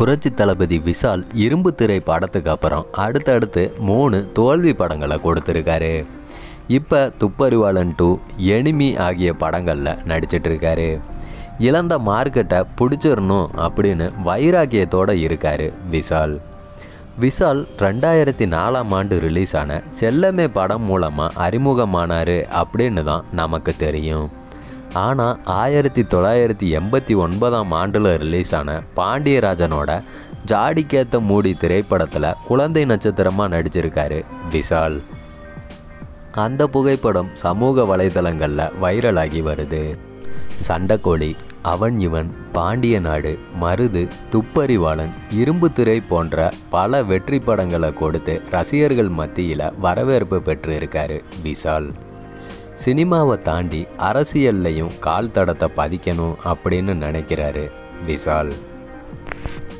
புரட்சி தளபதி விஷால் இரும்பு திரை படத்துக்கு அப்புறம் அடுத்தடுத்து மூணு தோல்வி படங்களை கொடுத்துருக்காரு இப்போ துப்பறிவாளன் டூ எனிமி ஆகிய படங்களில் நடிச்சிட்டு இருக்காரு இழந்த மார்க்கெட்டை பிடிச்சிடணும் அப்படின்னு வைராக்கியத்தோடு இருக்காரு விஷால் விஷால் ரெண்டாயிரத்தி நாலாம் ஆண்டு ரிலீஸ் ஆன செல்லமே படம் மூலமாக அறிமுகமானார் அப்படின்னு தான் நமக்கு தெரியும் ஆனால் ஆயிரத்தி தொள்ளாயிரத்தி எண்பத்தி ஒன்பதாம் ஆண்டில் ரிலீஸ் ஆன பாண்டியராஜனோட ஜாடிக்கேத்த மூடி திரைப்படத்தில் குழந்தை நட்சத்திரமாக நடிச்சிருக்காரு விஷால் அந்த புகைப்படம் சமூக வலைதளங்களில் வைரலாகி வருது சண்டைக்கோழி அவன் இவன் பாண்டிய நாடு மருது துப்பறிவாளன் இரும்பு திரை போன்ற பல வெற்றி படங்களை கொடுத்து ரசிகர்கள் மத்தியில் வரவேற்பு பெற்று இருக்காரு விஷால் சினிமாவை தாண்டி அரசியல்லையும் கால் தடத்தை பதிக்கணும் அப்படின்னு நினைக்கிறாரு விஷால்